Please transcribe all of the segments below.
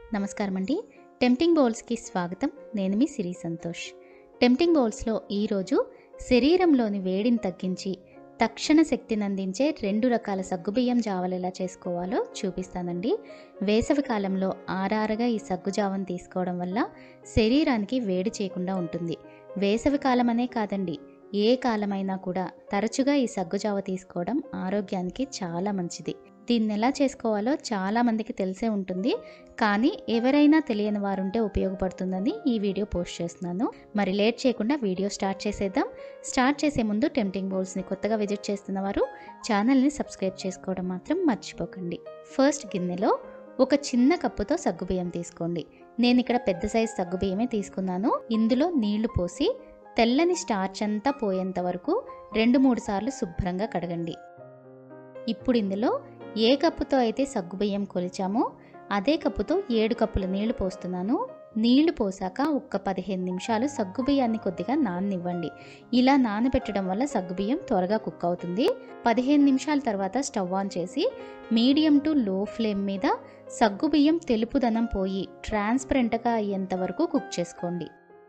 నమస్కారం అండి టెంప్టింగ్ బౌల్స్కి స్వాగతం నేను మీ సిరి సంతోష్ టెంప్టింగ్ బౌల్స్లో ఈరోజు శరీరంలోని వేడిని తగ్గించి తక్షణ శక్తిని అందించే రెండు రకాల సగ్గుబియ్యం జావలు ఎలా చేసుకోవాలో చూపిస్తానండి వేసవి కాలంలో ఆరారగా ఈ సగ్గు జావను తీసుకోవడం వల్ల శరీరానికి వేడి చేయకుండా ఉంటుంది వేసవి కాలం అనే కాదండి ఏ కాలమైనా కూడా తరచుగా ఈ సగ్గుజావ తీసుకోవడం ఆరోగ్యానికి చాలా మంచిది దీన్ని ఎలా చేసుకోవాలో చాలా మందికి తెలిసే ఉంటుంది కానీ ఎవరైనా తెలియని వారుంటే ఉపయోగపడుతుందని ఈ వీడియో పోస్ట్ చేస్తున్నాను మరి లేట్ చేయకుండా వీడియో స్టార్ట్ చేసేద్దాం స్టార్ట్ చేసే ముందు టెంప్టింగ్ బౌల్స్ని కొత్తగా విజిట్ చేస్తున్న వారు ఛానల్ని సబ్స్క్రైబ్ చేసుకోవడం మాత్రం మర్చిపోకండి ఫస్ట్ గిన్నెలో ఒక చిన్న కప్పుతో సగ్గుబియ్యం తీసుకోండి నేను ఇక్కడ పెద్ద సైజు సగ్గుబియ్యమే తీసుకున్నాను ఇందులో నీళ్లు పోసి తెల్లని స్టార్చ్ అంతా పోయేంత వరకు రెండు మూడు సార్లు శుభ్రంగా కడగండి ఇప్పుడు ఇందులో ఏ కప్పుతో అయితే సగ్గుబియ్యం కొలిచామో అదే కప్పుతో ఏడు కప్పుల నీళ్లు పోస్తున్నాను నీళ్లు పోసాక ఒక్క పదిహేను నిమిషాలు సగ్గుబియ్యాన్ని కొద్దిగా నాననివ్వండి ఇలా నానబెట్టడం వల్ల సగ్గుబియ్యం త్వరగా కుక్ అవుతుంది పదిహేను నిమిషాల తర్వాత స్టవ్ ఆన్ చేసి మీడియం టు లో ఫ్లేమ్ మీద సగ్గుబియ్యం తెలుపుదనం పోయి ట్రాన్స్పరెంట్గా అయ్యేంత వరకు కుక్ చేసుకోండి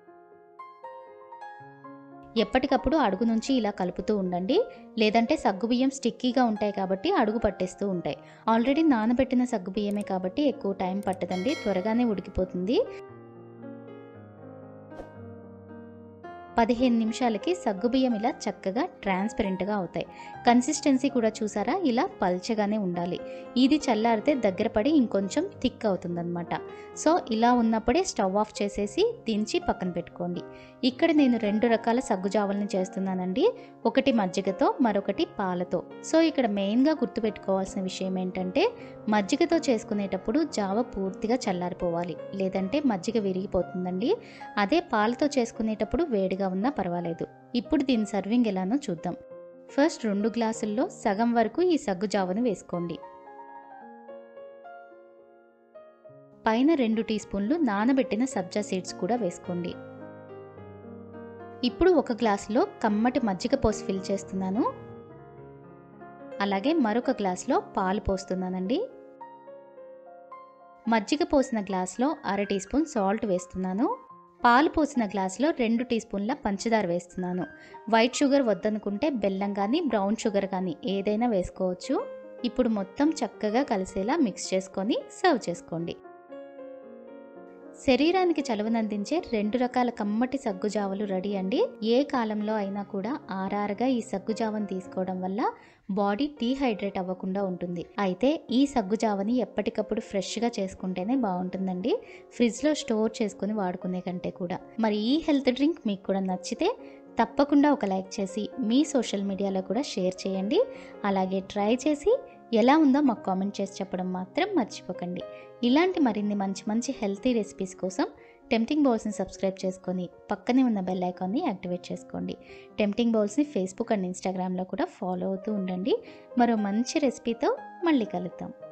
ఎప్పటికప్పుడు అడుగు నుంచి ఇలా కలుపుతూ ఉండండి లేదంటే సగ్గుబియ్యం స్టిక్కీగా ఉంటాయి కాబట్టి అడుగు పట్టేస్తూ ఉంటాయి ఆల్రెడీ నానబెట్టిన సగ్గుబియ్యమే కాబట్టి ఎక్కువ టైం పట్టదండి త్వరగానే ఉడికిపోతుంది పదిహేను నిమిషాలకి సగ్గుబియ్యం ఇలా చక్కగా ట్రాన్స్పరెంట్గా అవుతాయి కన్సిస్టెన్సీ కూడా చూసారా ఇలా పల్చగానే ఉండాలి ఇది చల్లారితే దగ్గర పడి ఇంకొంచెం థిక్ అవుతుందన్నమాట సో ఇలా ఉన్నప్పుడే స్టవ్ ఆఫ్ చేసేసి దించి పక్కన పెట్టుకోండి ఇక్కడ నేను రెండు రకాల సగ్గుజావల్ని చేస్తున్నానండి ఒకటి మజ్జిగతో మరొకటి పాలతో సో ఇక్కడ మెయిన్గా గుర్తుపెట్టుకోవాల్సిన విషయం ఏంటంటే మజ్జిగతో చేసుకునేటప్పుడు జావ పూర్తిగా చల్లారిపోవాలి లేదంటే మజ్జిగ విరిగిపోతుందండి అదే పాలతో చేసుకునేటప్పుడు వేడిగా ఉన్నా పర్వాలేదు ఇప్పుడు దీని సర్వింగ్ ఎలానో చూద్దాం ఫస్ట్ రెండు గ్లాసుల్లో సగం వరకు ఈ సగ్గు జావను వేసుకోండి పైన రెండు టీ స్పూన్లు నానబెట్టిన సబ్జా సీడ్స్ కూడా వేసుకోండి ఇప్పుడు ఒక గ్లాసులో కమ్మటి మజ్జిగ పోసి ఫిల్ చేస్తున్నాను అలాగే మరొక గ్లాసులో పాలు పోస్తున్నానండి మజ్జిగ పోసిన గ్లాసులో అర టీ స్పూన్ సాల్ట్ వేస్తున్నాను పాలు పోసిన గ్లాసులో రెండు టీ స్పూన్ల పంచదార వేస్తున్నాను వైట్ షుగర్ వద్దనుకుంటే బెల్లం కానీ బ్రౌన్ షుగర్ కానీ ఏదైనా వేసుకోవచ్చు ఇప్పుడు మొత్తం చక్కగా కలిసేలా మిక్స్ చేసుకొని సర్వ్ చేసుకోండి శరీరానికి చలువనందించే రెండు రకాల కమ్మటి సగ్గుజావలు రెడీ అండి ఏ కాలంలో అయినా కూడా ఆరారుగా ఈ సగ్గుజావను తీసుకోవడం వల్ల బాడీ డీహైడ్రేట్ అవ్వకుండా ఉంటుంది అయితే ఈ సగ్గుజావని ఎప్పటికప్పుడు ఫ్రెష్గా చేసుకుంటేనే బాగుంటుందండి ఫ్రిడ్జ్లో స్టోర్ చేసుకుని వాడుకునే కంటే కూడా మరి ఈ హెల్త్ డ్రింక్ మీకు కూడా నచ్చితే తప్పకుండా ఒక లైక్ చేసి మీ సోషల్ మీడియాలో కూడా షేర్ చేయండి అలాగే ట్రై చేసి ఎలా ఉందో మాకు కామెంట్ చేసి చెప్పడం మాత్రం మర్చిపోకండి ఇలాంటి మరిన్ని మంచి మంచి హెల్తీ రెసిపీస్ కోసం టెంప్టింగ్ బౌల్స్ని సబ్స్క్రైబ్ చేసుకొని పక్కనే ఉన్న బెల్ ఐకాన్ని యాక్టివేట్ చేసుకోండి టెంప్టింగ్ బౌల్స్ని ఫేస్బుక్ అండ్ ఇన్స్టాగ్రామ్లో కూడా ఫాలో అవుతూ ఉండండి మరో మంచి రెసిపీతో మళ్ళీ కలుద్దాం